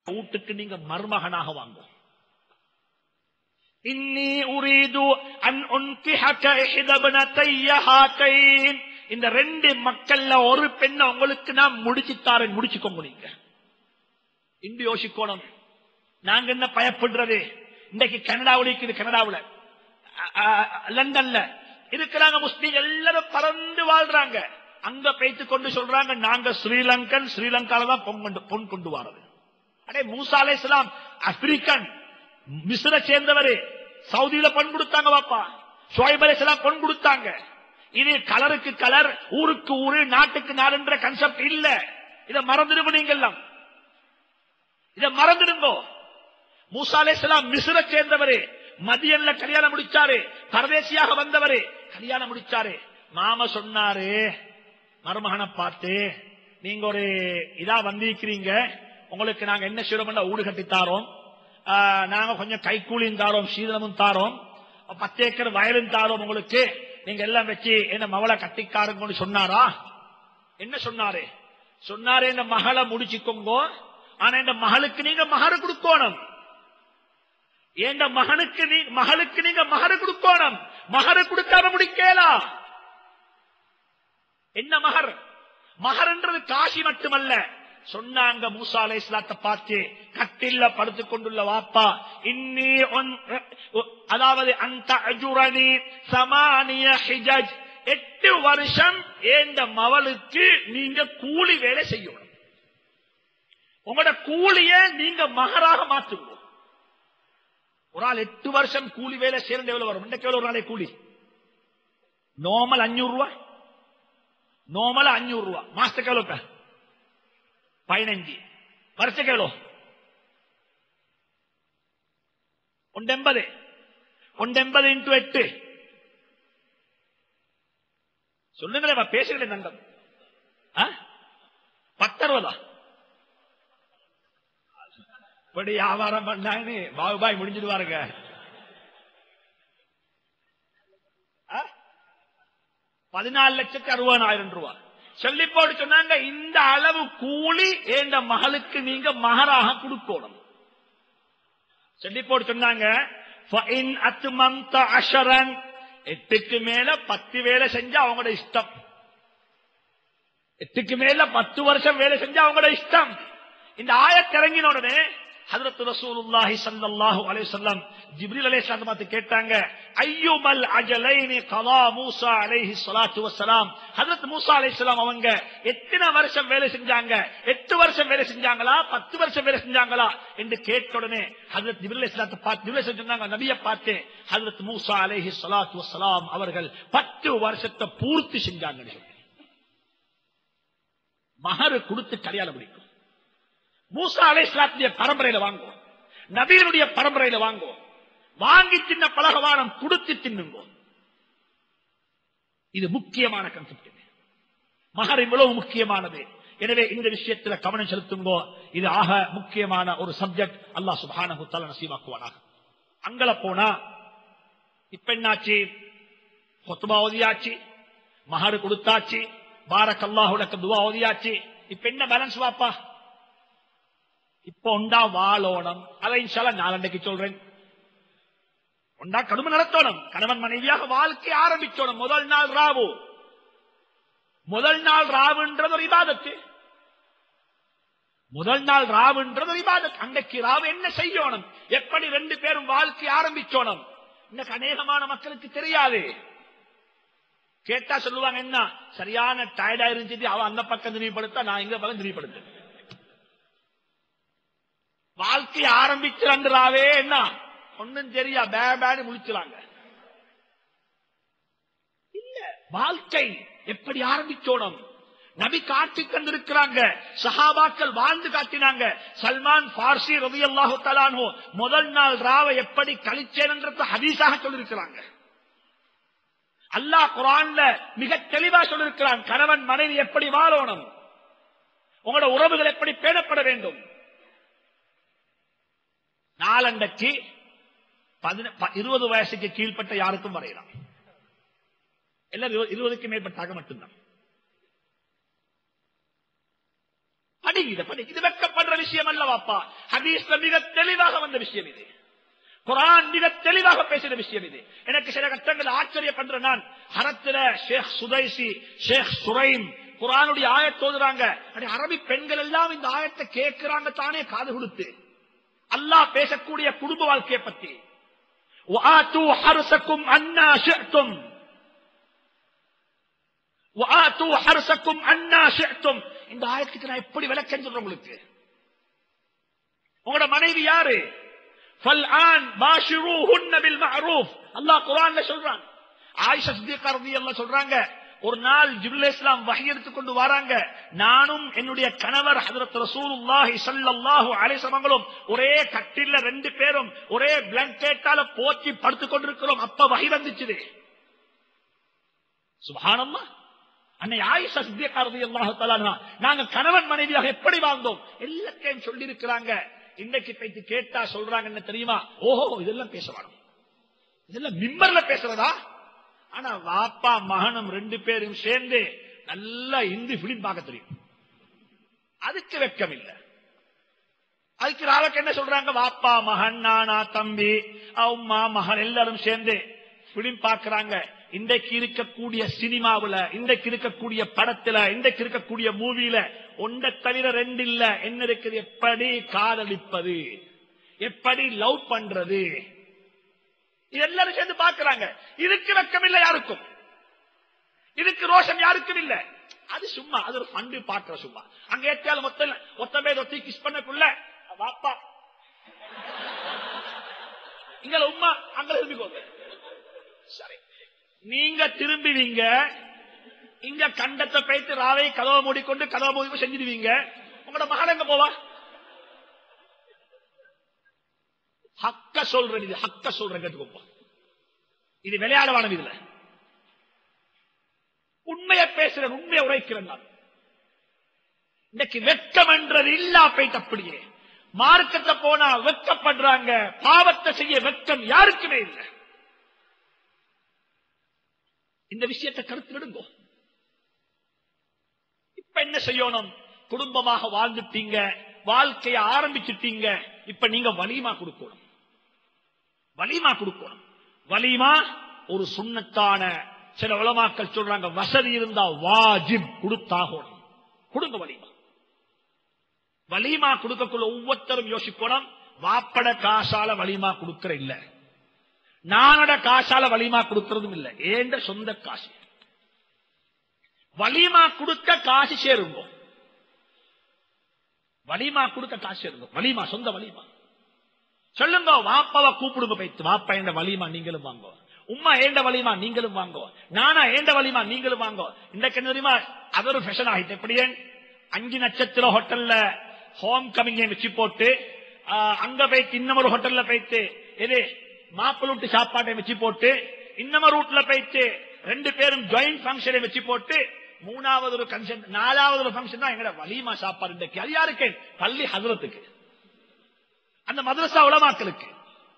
வீட்டுக்கு நீங்க மருமகனாக வாங்க இன்னி உரீது அன் உன்கிஹக இஹ்தபனதைய ஹாத்தைன் இந்த ரெண்டு மக்கள்ல ஒரு பெண்ணை உங்களுக்கு நான் முடிச்சு தாரேன் முடிச்சுக்கோங்க நீங்க இன்று யோசிக்கணும் நாங்க என்ன பயப்படுறது இன்னைக்கு கனடாவில் இருக்குது கனடாவில் லண்டன்ல இருக்கிறாங்க முஸ்லீம் எல்லாரும் பறந்து வாழ்றாங்க அங்க பேத்து கொண்டு சொல்றாங்க நாங்க ஸ்ரீலங்கன் ஸ்ரீலங்கால தான் பொன் கொண்டு பொன் கொண்டு வாரது அடே மூசா அலை இஸ்லாம் ஆப்பிரிக்கன் மிஸ்ர சேர்ந்தவரு சவுதியில பொன் கொடுத்தாங்க பாப்பா ஷோயப் அலை இஸ்லாம் பொன் கொடுத்தாங்க இது கலருக்கு கலர் ஊருக்கு ஊரு நாட்டுக்கு நாடுன்ற கன்செப்ட் இல்ல இத மறந்துடுங்க நீங்க எல்லாம் இத மறந்துடுங்கோ மூசா அலை இஸ்லாம் மிஸ்ர சேர்ந்தவரு மதியன்ல கல்யாணம் முடிச்சாரு பரதேசியாக வந்தவரு கல்யாணம் முடிச்சாரு மாம சொன்னாரு மருமகனை பார்த்து நீங்க ஒரு இதா வந்திருக்கிறீங்க உங்களுக்கு நாங்க என்ன செய்யறோம்னா ஊடு கட்டி தாரோம் ஆஹ், நாங்க கொஞ்சம் கைக்கூலியும் தாரோம் சீதனமும் தாரோம் பத்து ஏக்கர் வயலும் தாரோம் உங்களுக்கு நீங்க எல்லாம் வச்சு என்ன மவளை கட்டிக்காருங்கன்னு சொன்னாரா என்ன சொன்னாரு சொன்னாரு இந்த மகளை முடிச்சுக்கோங்க ஆனா இந்த மகளுக்கு நீங்க மகரு கொடுக்கணும் எந்த மகனுக்கு நீ மகளுக்கு நீங்க மகரு கொடுக்கணும் மகரு கொடுக்காம முடிக்கலா என்ன மகர் மகர்ன்றது காசி மட்டுமல்ல சொன்னாங்க மூசா அலை இஸ்லாத்தை பார்த்து கட்டில்ல படுத்துக் கொண்டுள்ள வாப்பா இன்னி உன்- அதாவது அந்த அஜுரணி சமானிய ஹிஜஜ் எட்டு வருஷம் ஏந்த மவளுக்கு நீங்க கூலி வேலை செய்யணும் உங்களோட கூலிய நீங்க மகராக மாற்றுங்க ஒரு ஆள் எட்டு வருஷம் கூலி வேலை சேர்ந்து எவ்வளவு வரும் இன்னைக்கு எவ்வளவு ஒரு நாளை கூலி நார்மல் அஞ்சூறு ரூபாய் நார்மல் அஞ்சூறு ரூபாய் மாசத்துக்கு எவ்வளவு இப்ப? பதினஞ்சு வருஷத்துக்கு எவ்வளவு ஒன்றெண்பது ஒன்றெண்பது இன்டு எட்டு சொல்லுங்களேன் பேசுகிறேன் தங்கம் ஆ? பத்தறுபதா இப்படி வியாபாரம் பண்ணாங்கன்னு பாகுபாய் முடிஞ்சிடுவாருங்க ஆ? பதினாலு லட்சத்தி அறுபதாயிரம் ரூபாய் சொல்லி போட்டு சொன்னாங்க இந்த அளவு கூலி என்ற மகளுக்கு நீங்க மகராக கொடுக்கணும் சொல்லி போட்டு சொன்னாங்க "ஃபஇன் அத்மம்த அஷரன்", எட்டுக்கு மேல பத்து வேலை செஞ்சா அவங்களோட இஷ்டம் எட்டுக்கு மேல பத்து வருஷம் வேலை செஞ்சா அவங்களோட இஷ்டம் இந்த ஆயத்திறங்கின உடனே ஹதரத் ரசூலுல்லாஹி ஸல்லல்லாஹு அலைஹி வஸல்லம் ஜிப்ரீல் அலைஹிஸ்ஸலாம் பார்த்து கேட்டாங்க ஐயுமல் அஜலைனி கலா மூசா அலைஹி ஸலாத்து வஸ்ஸலாம் ஹதரத் மூசா அலைஹிஸ்ஸலாம் அவங்க எத்தனை வருஷம் வேலை செஞ்சாங்க எட்டு வருஷம் வேலை செஞ்சாங்களா பத்து வருஷம் வேலை செஞ்சாங்களா என்று கேட்ட உடனே ஹதரத் ஜிப்ரீல் அலைஹிஸ்ஸலாத்தை பார்த்து ஜிப்ரீல் அலைஹிஸ்ஸலாம் சொன்னாங்க நபியை பார்த்து ஹதரத் மூசா அலைஹி ஸலாத்து வஸ்ஸலாம் அவர்கள் பத்து வருஷத்தை பூர்த்தி செஞ்சாங்கன்னு சொல்லி மகரு கொடுத்து கல்யாணம் முடிக்கும் மூசா அலைஸ்லாத்திய பரம்பரையில வாங்குவோம் நபீனுடைய பரம்பரையில வாங்குவோம் வாங்கி தின்ன பலகவானம் கொடுத்து தின்னுங்க இது முக்கியமான கன்செப்ட் மகர் இவ்வளவு முக்கியமானது எனவே இந்த விஷயத்துல கவனம் செலுத்துங்கோ இது ஆக முக்கியமான ஒரு சப்ஜெக்ட் அல்லாஹ் சுபானஹு தஆலா நசீவாக்குவானாக அங்கல போனா இப்ப என்னாச்சு கொத்துபா ஓதியாச்சு மகரு கொடுத்தாச்சு பாரக் அல்லாஹுடக்கு துவா ஓதியாச்சு இப்ப என்ன பேலன்ஸ் வாப்பா இப்ப உண்டா வாழோணம் அதை இன்ஷால்லா நாளண்டைக்கு சொல்றேன் உண்டா கடுமை நடத்தணும் கணவன் மனைவியாக வாழ்க்கை ஆரம்பிச்சோணும் முதல் நாள் ராவு முதல் நாள் ராவுன்றது ஒரு இபாதத்து முதல் நாள் ராவுன்றது ஒரு இபாதத் அன்றைக்கு ராவு என்ன செய்யணும் எப்படி ரெண்டு பேரும் வாழ்க்கை ஆரம்பிச்சோணும் இன்னைக்கு அநேகமான மக்களுக்கு தெரியாது கேட்டா சொல்லுவாங்க என்ன சரியான டயர்டா இருந்துச்சு அவன் அந்த பக்கம் திரிப்படுத்தா நான் இங்க பக்கம் திரிப்படுத்தேன் வாழ்க்கை ஆரம்பிச்சிருந்தாவே என்ன ஒண்ணும் தெரியா பே பேன்னு முடிச்சுறாங்க இல்ல வாழ்க்கை எப்படி ஆரம்பிச்சோடும் நபி காட்டி தந்திருக்கிறாங்க சஹாபாக்கள் வாழ்ந்து காட்டினாங்க சல்மான் பார்சி ரவி அல்லாஹு தலானோ முதல் நாள் ராவை எப்படி கழிச்சேன்ன்றது ஹதீஸாக சொல்லிருக்கிறாங்க அல்லாஹ் குரான்ல மிக தெளிவா சொல்லிருக்கிறான் கணவன் மனைவி எப்படி வாழணும் உங்களோட உறவுகள் எப்படி பேணப்பட வேண்டும் நாலண்டைக்கு பதின- ப- இருபது வயசுக்கு கீழ்ப்பட்ட யாருக்கும் வரையலாம் எல்லாரும் இருபது- இருபதுக்கு மேற்பட்டாக மட்டும்தான் படிங்க இதை படிங்க இது வெக்கப்படுற விஷயம் அல்ல வாப்பா ஹதீஸ்ல மிக தெளிவாக வந்த விஷயம் இது குரான் மிக தெளிவாக பேசின விஷயம் இது எனக்கு சில கட்டங்கள் ஆச்சரியப்படுற நான் ஹரத்துல ஷேக் சுதைசி ஷேக் சுரைம் குரானுடைய ஆயத்தோதுறாங்க அடே, அரபி பெண்கள் எல்லாம் இந்த ஆயத்தை கேட்கிறாங்க தானே காது கொடுத்து அல்லாஹ் பேசக்கூடிய குடும்ப வாழ்க்கையை பத்தி وآتوا حرسكم أنا شئتم وآتوا حرسكم أنا شئتم இந்த ஆயத்துக்கு நான் எப்படி விளக்கம் சொல்றேன் உங்களுக்கு உங்களோட மனைவி யாரு فالآن باشروهن بالمعروف அல்லாஹ் குர்ஆன்ல சொல்றான் ஆயிஷா சித்திகா ரலியல்லாஹு சொல்றாங்க ஒரு நாள் ஜிப்ரீல் இஸ்லாம் வஹி எடுத்துக் கொண்டு வராங்க நானும் என்னுடைய கணவர் ஹஜரத் ரசூலுல்லாஹி ஸல்லல்லாஹு அலைஹி வஸல்லம் ஒரே கட்டில்ல ரெண்டு பேரும் ஒரே பிளாங்கெட்டால போத்தி படுத்துக் கொண்டிருக்கிறோம் அப்ப வஹி வந்துச்சு சுப்ஹானல்லாஹ் அன்னை ஆயிஷா சித்திகா ரலியல்லாஹு தஆலா அன்ஹா, நாங்க கணவன் மனைவியாக எப்படி வாழ்ந்தோம் எல்லாத்தையும் சொல்லி இருக்கிறாங்க இன்னைக்கு பைத்து கேட்டா சொல்றாங்க என்ன தெரியுமா ஓஹோ இதெல்லாம் பேசவாங்க இதெல்லாம் மிம்பர்ல பேசுறதா ஆனா வாப்பா மகனும் ரெண்டு பேரும் சேர்ந்து நல்லா இந்தி பிலிம் பார்க்க தெரியும் அதுக்கு வெக்கம் இல்ல அதுக்கு நாளைக்கு என்ன சொல்றாங்க வாப்பா மகன் நானா தம்பி அம்மா மகன் எல்லாரும் சேர்ந்து பிலிம் பார்க்கறாங்க இன்றைக்கு இருக்கக்கூடிய சினிமாவுல இன்றைக்கு இருக்கக்கூடிய படத்துல இன்றைக்கு இருக்கக்கூடிய மூவில ஒன்றை தவிர ரெண்டு இல்ல என்ன இருக்குது எப்படி காதலிப்பது எப்படி லவ் பண்றது இது எல்லாரும் சேர்ந்து பார்க்கறாங்க இதுக்கு வெக்கம் இல்ல யாருக்கும் இதுக்கு ரோஷம் யாருக்கும் இல்ல அது சும்மா அது ஒரு ஃபண்டு பாக்குற சும்மா அங்க ஏற்றாலும் மொத்த மொத்த பேர் ஒத்தி கிஸ் பண்ணக்குள்ள வாப்பா இங்க உம்மா அங்க திரும்பிக்கோங்க சரி நீங்க திரும்புவீங்க இங்க கண்டத்தை போயிட்டு ராவை கதவை மூடிக்கொண்டு கதவை மூடி செஞ்சிடுவீங்க உங்களோட மகன் எங்க போவா ஹக்க சொல்றேன் இது ஹக்க சொல்றேன் கேட்டுக்கோப்பா இது விளையாடவானம் இதுல உண்மையை பேசுறேன் உண்மையை உரைக்கிறேன் நான் இன்னைக்கு வெட்கம் என்றது இல்லா போயிட்டு அப்படியே மார்க்கத்தை போனா வெட்கப்படுறாங்க பாவத்தை செய்ய வெட்கம் யாருக்குமே இல்லை இந்த விஷயத்தை கருத்து விடுங்கோ இப்ப என்ன செய்யணும் குடும்பமாக வாழ்ந்துட்டீங்க வாழ்க்கைய ஆரம்பிச்சுட்டீங்க இப்ப நீங்க வலிமா கொடுக்கணும் வலிமா கொடுக்கணும் வலிமா ஒரு சுண்ணத்தான சில உலமாக்கள் சொல்றாங்க வசதி இருந்தா வாஜிப் கொடுத்தாகணும் கொடுங்க வலிமா வலிமா கொடுக்கக்குள்ள ஒவ்வொருத்தரும் யோசிக்கணும் வாப்பட காசால வலிமா கொடுக்கிற இல்ல நானோட காசால வலிமா கொடுக்கறதும் இல்ல ஏண்ட சொந்த காசு வலிமா கொடுக்க காசு சேருங்க வலிமா கொடுக்க காசு சேருங்க வலிமா சொந்த வலிமா சொல்லுங்க வாப்பாவை கூப்பிடுங்க பைத்து வாப்பா ஏண்ட வலிமா நீங்களும் வாங்க உம்மா ஏண்ட வலிமா நீங்களும் வாங்க நானா ஏண்ட வலிமா நீங்களும் வாங்க இன்றைக்கு என்ன தெரியுமா அது ஒரு ஃபேஷன் ஆகிட்டு எப்படி அஞ்சு நட்சத்திர ஹோட்டல்ல ஹோம் கமிங்க வச்சு போட்டு ஆ, அங்க போயிட்டு இன்னமொரு ஹோட்டல்ல போயிட்டு எது மாப்பிள்ளூட்டு சாப்பாட்டை வச்சு போட்டு இன்னமொரு ரூட்ல போயிட்டு ரெண்டு பேரும் ஜாயிண்ட் ஃபங்க்ஷனை வச்சு போட்டு மூணாவது ஒரு ஃபங்க்ஷன் நாலாவது ஒரு ஃபங்க்ஷன் தான் எங்கட வலிமா சாப்பாடு இன்றைக்கு அது யாருக்கு பள்ளி ஹசரத்துக்கு அந்த மதரசா உலமாக்களுக்கு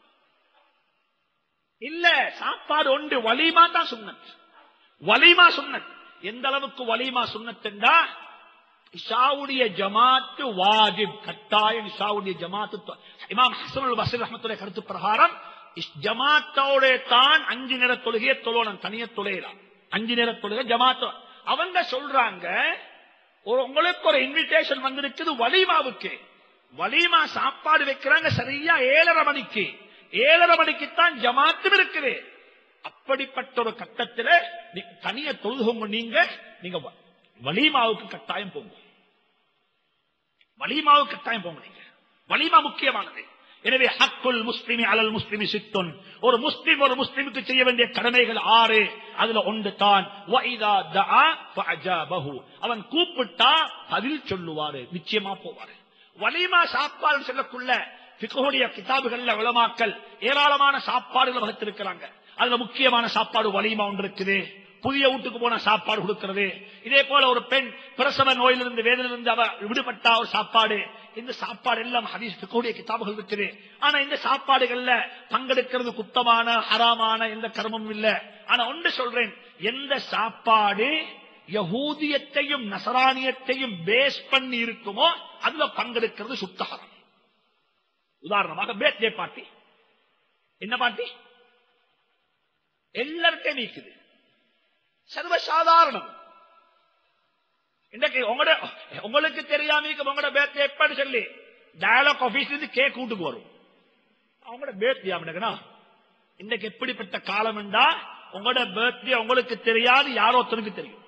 இல்ல சாப்பாடு உண்டு வலிமா தான் சுண்ணத் வலிமா சுண்ணத் எந்த அளவுக்கு வலிமா சுண்ணத்துண்டா இஷாவுடைய ஜமாத்து வாஜிப் கட்டாயம் இஷாவுடைய ஜமாத்து தொ- இமாம் ஹசனுல் பசீர் ரஹமத்துடைய கருத்து பிரகாரம் இஸ் ஜமாத்தோட தான் அஞ்சு நேர தொழுகையை தொழணும் தனிய தொழுகலாம் அஞ்சு நேர தொழுகை ஜமாத்தோ அவங்க சொல்றாங்க ஒரு உங்களுக்கு ஒரு இன்விடேஷன் வந்திருக்குது வலிமாவுக்கு வலிமா சாப்பாடு வைக்கிறாங்க சரியா ஏழரை மணிக்கு ஏழரை மணிக்கு தான் ஜமாத்தும் இருக்குது அப்படிப்பட்ட ஒரு கட்டத்தில் நீ- தனிய தொழுகவங்க நீங்க நீங்க வ- வலிமாவுக்கு கட்டாயம் போங்க வலிமாவுக்கு கட்டாயம் போங்க நீங்க வலிமா முக்கியமானது எனவே ஹக்குல் முஸ்லிமி அலல் முஸ்லிமி சித்துன் ஒரு முஸ்லிம் ஒரு முஸ்லிமுக்கு செய்ய வேண்டிய கடமைகள் ஆறு அதுல ஒன்று தான் வஇதா தஆ ஃபஅஜாபஹு. அவன் கூப்பிட்டா பதில் சொல்லுவாரு நிச்சயமா போவாரு வலிமா சாப்பாடு சொல்லக்குள்ள பிக்குடைய கிதாபுகள்ல உலமாக்கல் ஏராளமான சாப்பாடுகளை வகுத்திருக்கிறாங்க அதுல முக்கியமான சாப்பாடு வலிமா ஒன்று இருக்குது புதிய வீட்டுக்கு போன சாப்பாடு கொடுக்கிறது இதே போல ஒரு பெண் பிரசவ நோயிலிருந்து வேதனிலிருந்து அவ விடுபட்டா ஒரு சாப்பாடு இந்த சாப்பாடு எல்லாம் ஹதீஸ் பிக்குடைய கிதாபுகள் இருக்குது ஆனா இந்த சாப்பாடுகள்ல பங்கெடுக்கிறது குத்தமான ஹராமான எந்த கர்மமும் இல்ல ஆனா ஒன்று சொல்றேன் எந்த சாப்பாடு யகூதியத்தையும் நசரானியத்தையும் பேஸ் பண்ணி இருக்குமோ அதுல பங்கெடுக்கிறது சுத்தகரம் உதாரணமாக பேர்த்டே பார்ட்டி என்ன பார்ட்டி எல்லார்ட்டையும் நீக்குது சர்வசாதாரணம் இன்னைக்கு உங்களோட உங்களுக்கு தெரியாம உங்களோட பேர்த்டே எப்படி சொல்லி டயலாக் ஆபீஸ்ல இருந்து கேக் வீட்டுக்கு வரும் அவங்களோட பேர்த்டே அப்படின்னா இன்னைக்கு எப்படிப்பட்ட காலம் என்றா உங்களோட பர்த்டே உங்களுக்கு தெரியாது யாரோ ஒருத்தருக்கு தெரியும்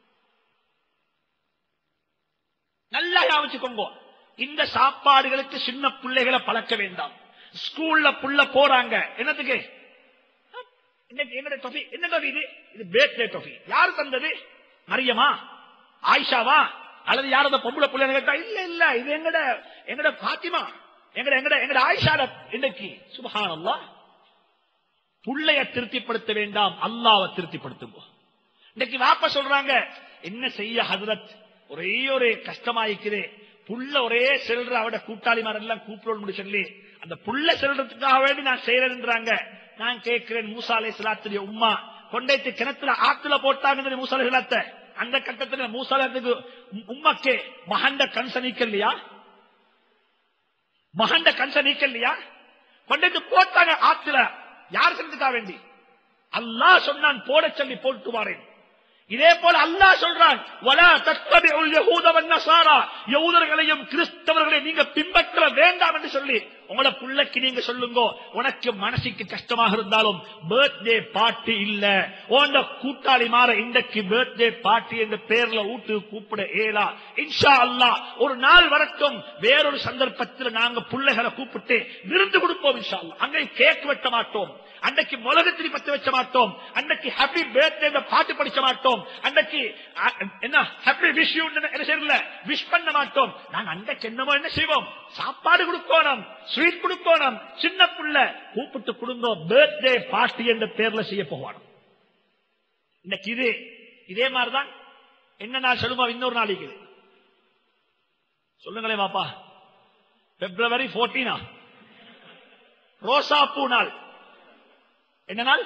நல்லா ஞாபகிச்சுக்கோங்க இந்த சாப்பாடுகளுக்கு சின்ன பிள்ளைகளை பழக்க வேண்டாம் ஸ்கூல்ல புள்ள போறாங்க என்னத்துக்கு இன்னைக்கு என்னோட டொஃபி என்ன டொஃபி இது இது பேர்த்டே டொஃபி யாரு தந்தது மரியமா ஆயிஷாவா அல்லது யாரத பொம்பளை பிள்ளை கேட்டா இல்ல இல்ல இது எங்கட எங்கட பாத்திமா எங்கட எங்கட எங்கட ஆயிஷாட இன்னைக்கு சுபஹானல்லா புள்ளைய திருப்திப்படுத்த வேண்டாம் அல்லாவை திருப்திப்படுத்துங்க இன்னைக்கு வாப்ப சொல்றாங்க என்ன செய்ய ஹதரத் ஒரே ஒரு கஷ்டமாயிக்குது புள்ள ஒரே செல்ற அவட கூட்டாளிமார் எல்லாம் கூப்பிடணும் சொல்லி அந்த புள்ள செல்றதுக்காக வேண்டி நான் செய்யறேன்றாங்க நான் கேட்கிறேன் மூசா அலை சலாத்துடைய உம்மா கொண்டைத்து கிணத்துல ஆத்துல போட்டாங்க மூசா அலை சலாத்த அந்த கட்டத்துல மூசாலத்துக்கு உம்மக்கு மகண்ட கன்ச நீக்கலையா மகண்ட கன்ச நீக்கலையா கொண்டைத்து போட்டாங்க ஆத்துல யார் செஞ்சதுக்கா வேண்டி அல்லாஹ் சொன்னான் போட சொல்லி போட்டு வாரேன் இதே போல அல்லாஹ் சொல்றான் வலா தத்தபிஉல் யஹூத வன்னசாரா யஹூதர்களையும் கிறிஸ்தவர்களையும் நீங்க பின்பற்ற வேண்டாம் என்று சொல்லி உங்களோட புள்ளைக்கு நீங்க சொல்லுங்க உனக்கு மனசுக்கு கஷ்டமாக இருந்தாலும் பர்த்டே பார்ட்டி இல்ல உண்ட கூட்டாளி மாற இன்றைக்கு பர்த்டே பார்ட்டி என்ற பேர்ல ஊட்டு கூப்பிட ஏலா இன்ஷா அல்லாஹ் ஒரு நாள் வரட்டும் வேறொரு சந்தர்ப்பத்தில் நாங்க புள்ளைகளை கூப்பிட்டு விருந்து கொடுப்போம் இன்ஷா அல்லாஹ் அங்கே கேக் வெட்ட மாட்டோம் அன்னைக்கு மிளகு திரி பத்த வச்ச மாட்டோம் அன்னைக்கு ஹாப்பி பர்த்டே பாட்டு படிச்ச மாட்டோம் அன்னைக்கு அ, என்ன ஹாப்பி விஷ் யூ என்ன செய்யல விஷ் பண்ண மாட்டோம் நாங்க அன்னைக்கு என்னமோ என்ன செய்வோம் சாப்பாடு கொடுக்கணும் ஸ்வீட் கொடுக்கணும் சின்ன புள்ள கூப்பிட்டு கொடுங்க பர்த்டே பார்ட்டி என்ற பேர்ல செய்ய போகணும் இன்னைக்கு இது இதே மாதிரிதான் என்ன நாள் சொல்லுமா இன்னொரு நாளைக்கு இது. சொல்லுங்களேன் பாப்பா பிப்ரவரி 14 ரோசா பூ நாள் என்ன நாள்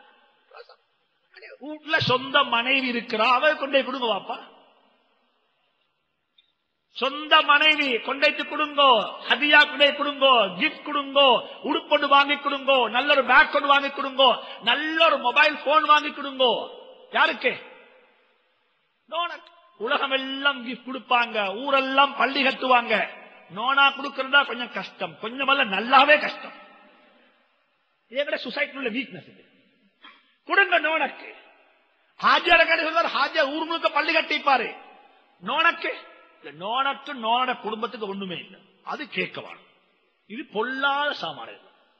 வீட்டுல சொந்த மனைவி இருக்கிறா அவ கொண்டே கொடுங்க வாப்பா சொந்த மனைவி கொண்டைத்து கொடுங்கோ ஹதியா கொண்டே கொடுங்கோ கிஃப்ட் கொடுங்கோ உடுப்பொண்டு வாங்கி கொடுங்கோ நல்ல ஒரு பேக் கொண்டு வாங்கி கொடுங்கோ நல்ல ஒரு மொபைல் போன் வாங்கி கொடுங்கோ யாருக்கு நோனக். உலகம் எல்லாம் கிஃப்ட் கொடுப்பாங்க ஊரெல்லாம் பள்ளி கட்டுவாங்க நோனா கொடுக்கறதா கொஞ்சம் கஷ்டம் கொஞ்சம் அல்ல நல்லாவே கஷ்டம் இதே சொசைட்டி உள்ள வீக்னஸ் இது கொடுங்க நோனக்கு ஹாஜியார கடை சொல்வார் ஹாஜியா ஊர் முழுக்க பள்ளி கட்டிப்பாரு நோனக்கு இந்த நோனக்கு நோனோட குடும்பத்துக்கு ஒண்ணுமே இல்லை அது கேட்கவான் இது பொல்லாத சாமான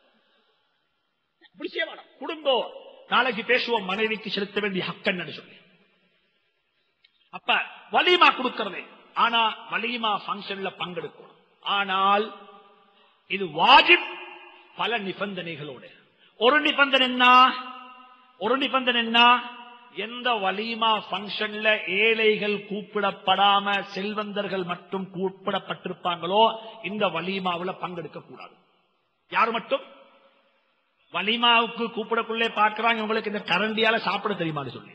அப்படி செய்ய வேணாம் குடும்பம் நாளைக்கு பேசுவோம் மனைவிக்கு செலுத்த வேண்டிய ஹக்கன்னு சொல்லி அப்ப வலிமா கொடுக்கிறது ஆனா வலிமா பங்கன்ல பங்கெடுக்கணும் ஆனால் இது வாஜிப் பல நிபந்தனைகளோடு ஒரு நிபந்தனை என்ன ஒரு நிபந்தனை என்ன எந்த வலிமா பங்கன்ல ஏழைகள் கூப்பிடப்படாம செல்வந்தர்கள் மட்டும் கூப்பிடப்பட்டிருப்பாங்களோ இந்த வலிமாவுல பங்கெடுக்க கூடாது யார் மட்டும் வலிமாவுக்கு கூப்பிடக்குள்ளே பார்க்கறாங்க உங்களுக்கு இந்த கரண்டியால சாப்பிட தெரியுமான்னு சொல்லி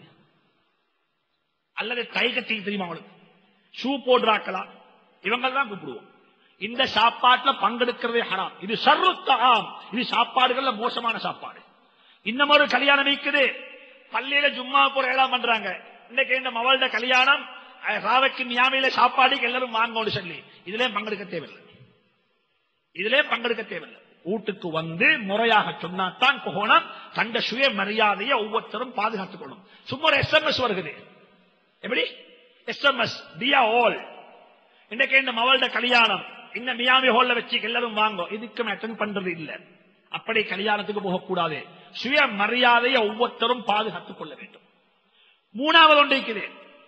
அல்லது கை கட்டி தெரியுமா உங்களுக்கு ஷூ போடுறாக்கலாம் இவங்க தான் கூப்பிடுவோம் இந்த சாப்பாட்டுல பங்கெடுக்கிறதே ஹராம் இது சர்வத்தாம் இது சாப்பாடுகள்ல மோசமான சாப்பாடு இன்னும் ஒரு கல்யாணம் இருக்குது பள்ளியில ஜும்மா போற ஏழாம் பண்றாங்க இன்னைக்கு இந்த மவள்ட கல்யாணம் அஹ், ராவைக்கு மியாமியில சாப்பாடுக்கு எல்லாரும் வாங்கணும் சொல்லி இதுலயும் பங்கெடுக்க தேவையில்லை இதுலயும் பங்கெடுக்க தேவையில்லை வீட்டுக்கு வந்து முறையாக சொன்னாத்தான் போகணும் தந்த சுய மரியாதையை ஒவ்வொருத்தரும் பாதுகாத்துக்கணும் சும்மா ஒரு எஸ்எம்எஸ் வருகிறது எப்படி எஸ்எம்எஸ் டியா ஹால் இன்னைக்கு இந்த மவள்ட கல்யாணம் இந்த மியாமி ஹால்ல வச்சு எல்லாரும் வாங்க இதுக்கும் அட்டன் பண்றது இல்ல அப்படி கல்யாணத்துக்கு போகக்கூடாது சுய மரியாதையை ஒவ்வொருத்தரும் பாதுகாத்துக் கொள்ள வேண்டும் மூணாவது ஒன்று இருக்குது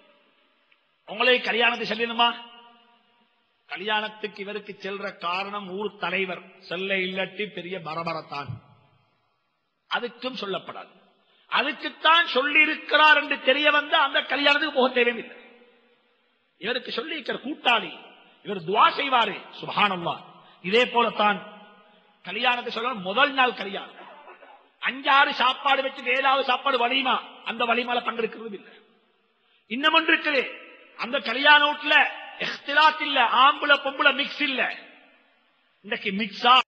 உங்களை கல்யாணத்தை செல்லணுமா கல்யாணத்துக்கு இவருக்கு செல்ற காரணம் ஊர் தலைவர் செல்ல இல்லாட்டி பெரிய பரபரத்தான் அதுக்கும் சொல்லப்படாது அதுக்குத்தான் சொல்லி இருக்கிறார் என்று தெரிய வந்த அந்த கல்யாணத்துக்கு போக தேவையில்லை இவருக்கு சொல்லி இருக்கிற கூட்டாளி இவர் துவா செய்வாரு சுபானம்மா இதே போலத்தான் கல்யாணத்தை சொல்ல முதல் நாள் கல்யாணம் அஞ்சாறு சாப்பாடு வச்சு ஏழாவது சாப்பாடு வலிமா அந்த வலிமால பங்கெடுக்கிறது இல்லை இன்னும் ஒன்று இருக்குது அந்த கல்யாண வீட்டுல எஹ்திலாத் இல்ல ஆம்புல பொம்புல மிக்ஸ் இல்ல இன்னைக்கு மிக்ஸா